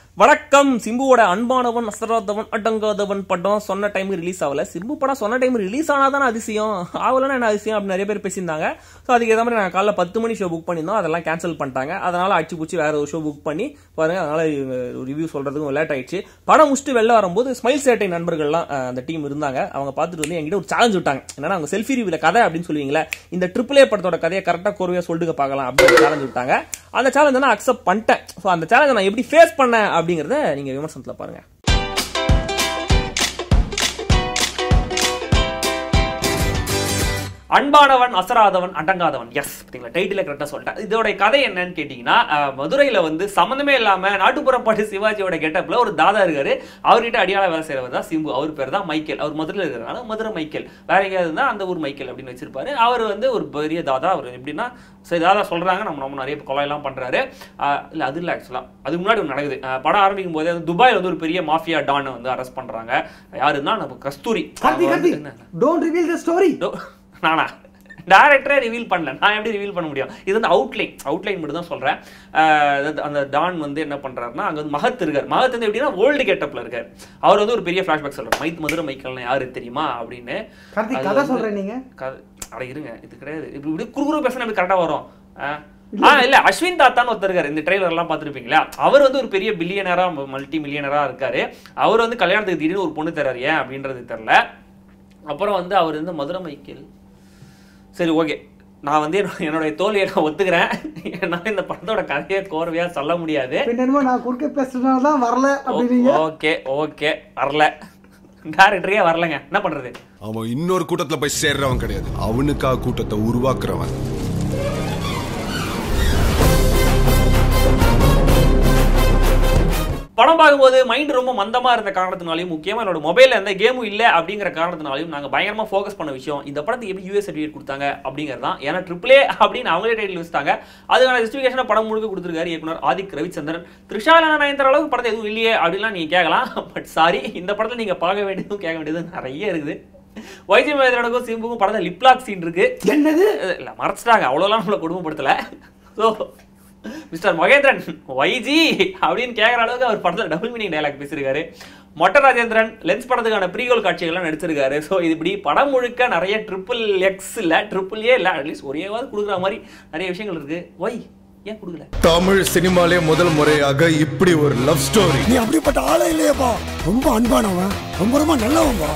வணக்கம் சிம்புவோட அன்பானவன் அசராதவன் அடங்காதவன் படம் சொன்ன டைம் ரிலீஸ் ஆகல சிம்பு படம் சொன்ன டைம் ரிலீஸ் ஆனாதானே அதிசயம் ஆகலன்னா என்ன அதிசயம் அப்படின்னு நிறைய பேர் பேசியிருந்தாங்க ஸோ அதுக்கு ஏற்ற மாதிரி நாங்கள் காலைல பத்து மணி ஷோ புக் பண்ணியிருந்தோம் அதெல்லாம் கேன்சல் பண்ணிட்டாங்க அதனால அடிச்சு பிடிச்சி வேற ஒரு ஷோ புக் பண்ணி பாருங்க அதனால ரிவ்யூ சொல்றதுக்கும் லேட் ஆயிடுச்சு படம் முடிச்சுட்டு வெளில வரும்போது ஸ்மைல் சேட்டை நண்பர்கள்லாம் அஹ், அந்த டீம் இருந்தாங்க அவங்க பார்த்துட்டு வந்து என்கிட்ட ஒரு சேலஞ்ச் விட்டாங்க என்னன்னா அவங்க செல்ஃபி ரிவ்யூல கதை அப்படின்னு சொல்லுவீங்களே இந்த ட்ரிபிள் ஏ படத்தோட கதையை கரெக்டாக கோர்வையா சொல்லிட்டு பார்க்கலாம் அப்படின்னு சேலஞ்ச் விட்டாங்க அந்த சேலஞ்ச் நான் அக்செப்ட் பண்ணிட்டேன் ஸோ அந்த சேலஞ்சை நான் எப்படி ஃபேஸ் பண்ணேன் அப்படிங்கறத நீங்க விமர்சனத்துல பாருங்க அன்பானவன் அசராதவன் அடங்காதவன் எஸ் பார்த்தீங்களா டைட்டில் கரெக்டாக சொல்லிட்டேன் இதோட கதை என்னன்னு கேட்டிங்கன்னா அஹ், மதுரையில வந்து சம்மந்தமே இல்லாம நாட்டுப்புறப்பாட்டு சிவாஜியோட கெட்டப்ல ஒரு தாதா இருக்காரு அவர்கிட்ட அடியாள வேலை செய்யறவர் தான் சிம்பு அவர் பேர் தான் மைக்கேல் அவர் மதுரையில் இருக்கிறனால மதுரை மைக்கேல் வேற எங்கேயாவது இருந்தா அந்த ஊர் மைக்கேல் அப்படின்னு வச்சிருப்பாரு அவர் வந்து ஒரு பெரிய தாதா அவர் எப்படின்னா சரி தாதா சொல்றாங்க நம்ம நம்ம நிறைய கொலையெல்லாம் பண்றாரு அஹ், இல்ல அது இல்லை ஆக்சுவலா அதுக்கு முன்னாடி ஒன்று நடக்குது அஹ், படம் ஆரம்பிக்கும் போதே வந்து துபாயில் வந்து ஒரு பெரிய மாஃபியா டானை வந்து அரெஸ்ட் பண்றாங்க யாருன்னா நம்ம கஸ்தூரி கார்த்தி அவங்க கார்த்தி வந்து என்ன- டோன்ட் ரிவீல் த ஸ்டோரி டோ, நானா டேரக்டரே ரிவீல் பண்ணல நான் எப்படி ரிவீல் பண்ண முடியும் இது வந்து அவுட்லைன் அவுட்லைன் மட்டும் தான் சொல்றேன் அஹ் அதாவது அந்த டான் வந்து என்ன பண்றாருன்னா அங்க வந்து மகத் இருக்கார் மகத் வந்து எப்படின்னா ஓல்டு கெட்டப்ல இருக்கார் அவர் வந்து ஒரு பெரிய ஃபிளாஷ்பேக் சொல்றாரு மைத் மதுரை மைக்கேல்னா யாரு தெரியுமா அப்படின்னு கார்த்தி அது கதை வந்து- சொல்றேன் நீங்க கதை- அட இருங்க இது கிடையாது இப்படி இப்படி குறுகுறு பேசினா எப்படி கரெக்டா வரும் அஹ் ஆ இல்ல அஸ்வின் தாத்தான்னு ஒருத்தர் இருக்காரு இந்த ட்ரெய்லர் எல்லாம் பார்த்திருப்பீங்களா அவர் வந்து ஒரு பெரிய பில்லியனரா மல்டி மில்லியனரா இருக்காரு அவர் வந்து கல்யாணத்துக்கு திடீர்னு ஒரு பொண்ணு தராரு ஏன் அப்படின்றது தெரியல அப்புறம் வந்து அவர் வந்து மதுரை மைக்கேல் சரி ஓகே நான் வந்து என்னோட- என்னுடைய தோல்வியை நான் ஒத்துக்கிறேன் என்னால் இந்த படத்தோட கதையை கோர்வையா சொல்ல முடியாது பின்னமோ நான் குறுக்க பேசுறதுனால தான் வரல அப்படின்னீங்க ஓகே ஓகே வரல டேரக்டரே வரலங்க என்ன பண்றது அவன் இன்னொரு கூட்டத்துல போய் சேர்றவன் கிடையாது அவனுக்காக கூட்டத்தை உருவாக்குறவன் படம் பார்க்கும்போது மைண்ட் ரொம்ப மந்தமா இருந்த காரணத்தினாலையும் முக்கியமா என்னோட மொபைல்ல எந்த கேமும் இல்ல அப்படிங்கிற காரணத்தினாலையும் நாங்க பயங்கரமா ஃபோக்கஸ் பண்ண விஷயம் இந்த படத்துக்கு எப்படி யூஎஸ் சர்டிஃபிகேட் கொடுத்தாங்க அப்படிங்கிறது தான் ஏன்னா ட்ரிபிள் ஏ அப்படின்னு அவங்களே டைட்டில் வச்சுட்டாங்க அதுக்கான ஜஸ்டிஃபிகேஷனை படம் முழுக்க கொடுத்துருக்காரு இயக்குனர் ஆதிக் ரவிச்சந்திரன் த்ரிஷாலா நயன்தர அளவுக்கு படத்தை எதுவும் இல்லையே அப்படின்லாம் நீங்க கேட்கலாம் பட் சாரி இந்த படத்துல நீங்க பார்க்க வேண்டியதும் கேட்க வேண்டியதும் நிறைய இருக்குது வைத்திய மேதனுக்கும் சிம்புக்கும் படத்தை லிப்லாக் சீன் இருக்கு என்னது இல்ல மறைச்சிட்டாங்க அவ்வளோலாம் நம்மளை குடும்பப்படுத்தல ஸோ மிஸ்டர் மகேந்திரன் வைஜி அப்படின்னு கேட்குற அளவுக்கு அவர் படத்தில் டபுள் மீனிங் டைலாக் பேசியிருக்காரு மொட்டை ராஜேந்திரன் லென்ஸ் படத்துக்கான ப்ரீகோல் காட்சிகள்லாம் நடிச்சிருக்காரு ஸோ இது இப்படி படம் முழுக்க நிறைய ட்ரிபிள் எக்ஸ் இல்லை ட்ரிபிள் ஏ இல்லை அட்லீஸ்ட் ஒரேவாவது கொடுக்குற மாதிரி நிறைய விஷயங்கள் இருக்கு ஒய் ஏன் கொடுக்கல தமிழ் சினிமாலே முதல் முறையாக இப்படி ஒரு லவ் ஸ்டோரி நீ அப்படிப்பட்ட ஆளே இல்லையேப்பா ரொம்ப அன்பானவன் ரொம்ப ரொம்ப நல்லவன்பா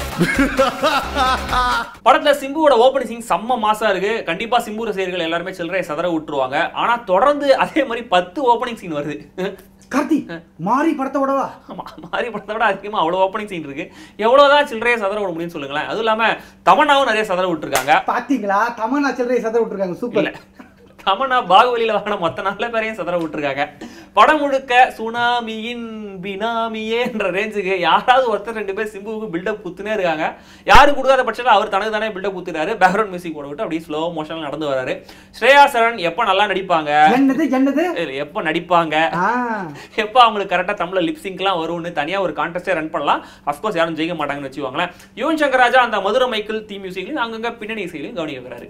படத்துல சிம்புவோட ஓப்பனிங் சீன் செம்ம மாசா இருக்கு கண்டிப்பா சிம்பு ரசிகர்கள் எல்லாருமே சில்லறையை சதற விட்டுருவாங்க ஆனா தொடர்ந்து அதே மாதிரி பத்து ஓப்பனிங் சீன் வருது கார்த்தி மாறி படத்தை விடவா ஆமா மாறி படத்தை விட அதிகமா அவ்வளவு ஓப்பனிங் சீன் இருக்கு எவ்வளவுதான் சில்லறையை சதற விட முடியும்னு சொல்லுங்களேன் அதுவும் இல்லாம தமன்னாவும் நிறைய சதற விட்டுருக்காங்க பாத்தீங்களா தமிழ் சில்லறை சதை விட்டுருக்காங்க சூப்பர் இல்ல தமன்னா பாகுபலியில வாங்கின மொத்த நல்ல பேரையும் சதற விட்டுருக்காங்க படம் முழுக்க சுனாமியின் பினாமியே என்ற ரேஞ்சுக்கு யாராவது ஒருத்தர் ரெண்டு பேர் சிம்புவுக்கு பில்டப் குத்துனே இருக்காங்க யாரு கொடுக்காத பட்சத்தில் அவர் தனக்கு தானே பில்டப் குத்துறாரு பேக்ரவுண்ட் மியூசிக் போட விட்டு அப்படியே ஸ்லோ மோஷன் நடந்து வராரு ஸ்ரேயா சரண் எப்ப நல்லா நடிப்பாங்க என்னது என்னது இல்ல, எப்ப நடிப்பாங்க ஆ எப்போ அவங்களுக்கு கரெக்டாக தமிழில் லிப்சிங்க்லாம் வரும்னு தனியாக ஒரு கான்டெஸ்டே ரன் பண்ணலாம் அஃப்கோர்ஸ் யாரும் ஜெயிக்க மாட்டாங்கன்னு வச்சுக்கோங்களேன் யுவன் சங்கர் ராஜா அந்த மதுரை மைக்கிள் தீ மியூசிக்லையும் அங்கங்க பின்னணி இசையிலையும் கவனிக்க வைக்கிறாரு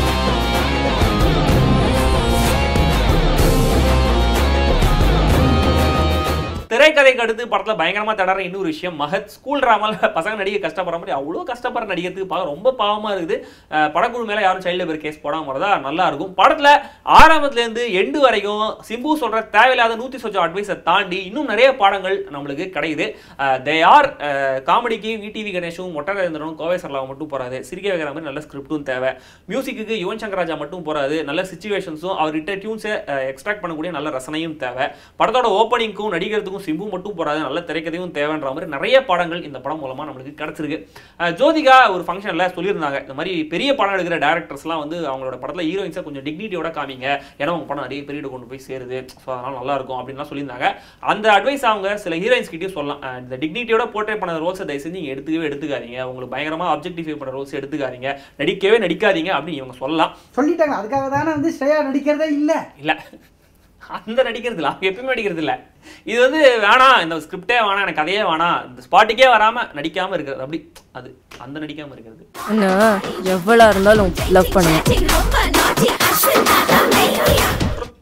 திரைக்கதைக்கு அடுத்து படத்துல பயங்கரமா தடற இன்னொரு விஷயம் மகத் ஸ்கூல் ட்ராமால பசங்க நடிக்க கஷ்டப்படுற மாதிரி அவ்வளோ கஷ்டப்படுற நடிக்கிறதுக்கு பார்க்க ரொம்ப பாவமா இருக்குது அஹ் படக்குழு மேல யாரும் சைல்டு லேபர் கேஸ் போடாம வரதா நல்லா இருக்கும் படத்துல ஆரம்பத்துல இருந்து எண்டு வரைக்கும் சிம்பு சொல்ற தேவையில்லாத நூத்தி சொச்சம் அட்வைஸை தாண்டி இன்னும் நிறைய பாடங்கள் நம்மளுக்கு கிடைக்குது தே ஆர் காமெடிக்கு விடிவி கணேஷும் மொட்டராஜேந்திரனும் கோவை சரலாவும் மட்டும் போறாது சிரிக்க வைக்கிற மாதிரி நல்ல ஸ்கிரிப்டும் தேவை மியூசிக்கு யுவன் சங்கர் ராஜா மட்டும் போறாது நல்ல சுச்சுவேஷன்ஸும் அவர்கிட்ட டியூன்ஸை எக்ஸ்ட்ராக்ட் பண்ணக்கூடிய நல்ல ரசனையும் தேவை படத்தோட ஓப்பனிங்க்கும் நடிக்கிறதுக்கும் சிம்பு மட்டும் போறாது நல்ல திரைக்கதையும் தேவைன்ற மாதிரி நிறைய பாடங்கள் இந்த படம் மூலமா நம்மளுக்கு கிடைச்சிருக்கு அஹ் ஜோதிகா ஒரு ஃபங்க்ஷன்ல சொல்லியிருந்தாங்க இந்த மாதிரி பெரிய படம் எடுக்கிற டேரக்டர்ஸ்லாம் வந்து அவங்களோட படத்துல ஹீரோயின்ஸை கொஞ்சம் டிக்னிட்டியோட காமிங்க ஏன்னா உங்க படம் நிறைய பெரிய கொண்டு போய் சேருது ஸோ அதனால நல்லா இருக்கும் அப்படின்லாம் சொல்லியிருந்தாங்க அந்த அட்வைஸ் அவங்க சில ஹீரோயின்ஸ் கிட்டயும் சொல்லலாம் அஹ் இந்த டிக்னிட்டியோட போர்ட்ரே பண்ண ரோல்ஸை தயவு செஞ்சு நீங்க எடுத்துக்கவே எடுத்துக்காதீங்க உங்களுக்கு பயங்கரமா அப்ஜெக்டிஃபை பண்ண ரோல்ஸ் எடுத்துக்காதீங்க நடிக்கவே நடிக்காதீங்க அப்படின்னு இவங்க சொல்லலாம் சொல்லிட்டாங்க அதுக்காக தானே வந்து ஸ்ரேயா நடிக்கிறதே இல்ல இல்ல அந்த நடிக்கிறது இல்ல அவங்க எப்பயுமே நடிக்கிறது இல்ல இது வந்து வேணாம் இந்த ஸ்கிரிப்டே வேணாம் எனக்கு கதையே வேணாம் இந்த ஸ்பாட்டுக்கே வராம நடிக்காம இருக்கிறது அப்படி அது அந்த நடிக்காம இருக்கிறது என்ன எவ்வளோ இருந்தாலும் லவ் பண்ணுவேன் அப்புறம்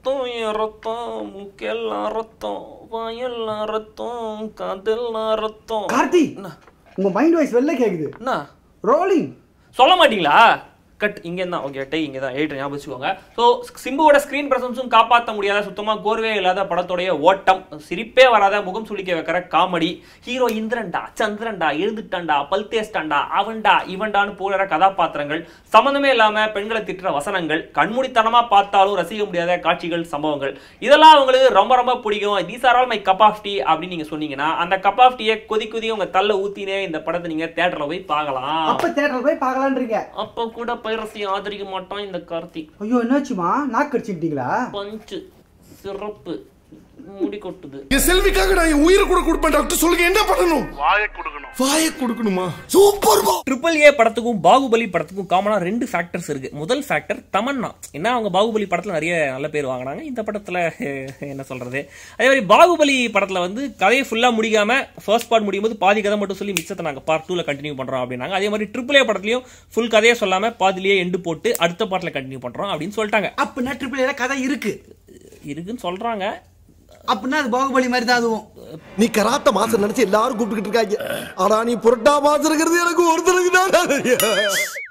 ரத்தம் முக்கெல்லாம் ரத்தம் வாயெல்லாம் ரத்தம் காதெல்லாம் ரத்தம் கார்த்தி என்ன உங்க மைண்ட் வாய்ஸ் வெளில கேக்குது என்ன ரோலிங் சொல்ல மாட்டீங்களா கட் இங்கே தான் ஓகே டை இங்கே தான் எயிட் ஞாபகம் வச்சுக்கோங்க ஸோ சிம்புவோட ஸ்க்ரீன் பிரசன்ஸும் காப்பாற்ற முடியாத சுத்தமாக கோர்வே இல்லாத படத்தோடைய ஓட்டம் சிரிப்பே வராத முகம் சுளிக்க வைக்கிற காமெடி ஹீரோ இந்திரன்டா சந்திரன்டா எழுந்துட்டான்டா பல் தேஸ்டான்டா அவன்டா இவன்டான்னு போகிற கதாபாத்திரங்கள் சம்மந்தமே இல்லாமல் பெண்களை திட்டுற வசனங்கள் கண்மூடித்தனமாக பார்த்தாலும் ரசிக்க முடியாத காட்சிகள் சம்பவங்கள் இதெல்லாம் அவங்களுக்கு ரொம்ப ரொம்ப பிடிக்கும் these are all my cup of tea அப்படின்னு நீங்கள் சொன்னீங்கன்னா அந்த கப் ஆஃப் டீயை கொதி கொதி உங்கள் தள்ள ஊற்றினே இந்த படத்தை நீங்கள் தேட்டரில் போய் பார்க்கலாம் அப்ப தேட்டர்ல போய் பார்க்கலான்றீங்க அப்போ கூட பைரசி ஆதரிக்க மாட்டான் இந்த கார்த்திக் ஐயோ என்னாச்சுமா நாக்கு அடிச்சுக்கிட்டீங்களா பஞ்சு சிறப்பு முடி கொட்டுது என் செல்விக்காக நான் என் உயிரை கூட கொடுப்பேன் டாக்டர் சொல்லுங்க என்ன பண்ணணும் வாயை கொடுக்கணும் வாயை கொடுக்கணுமா சூப்பர் ட்ரிபிள் ஏ படத்துக்கும் பாகுபலி படத்துக்கும் காமனா ரெண்டு ஃபேக்டர்ஸ் இருக்கு முதல் ஃபேக்டர் தமன்னா என்ன அவங்க பாகுபலி படத்துல நிறைய நல்ல பேர் வாங்கினாங்க இந்த படத்துல அஹ், என்ன சொல்றது அதே மாதிரி பாகுபலி படத்துல வந்து கதையை ஃபுல்லா முடிக்காம ஃபர்ஸ்ட் பார்ட் முடியும் போது பாதி கதை மட்டும் சொல்லி மிச்சத்தை நாங்க பார்ட் டூல கண்டினியூ பண்றோம் அப்படின்னாங்க அதே மாதிரி ட்ரிபிள் ஏ படத்துலயும் ஃபுல் கதையை சொல்லாம பாதிலேயே எண்டு போட்டு அடுத்த பார்ட்ல கண்டினியூ பண்றோம் அப்படின்னு சொல்லிட்டாங்க அப்படின்னா ட்ரிபிள் ஏல கதை இருக்கு இருக்குன்னு சொல்றாங்க அப்படின்னா அது பாகுபலி மாதிரி தான் அதுவும் நீ கராத்த மாசம் நினைச்சு எல்லாரும் கூப்பிட்டுக்கிட்டு இருக்காங்க ஆனா நீ புரட்டா மாசம் இருக்கிறது எனக்கு ஒருத்தருக்கு தான்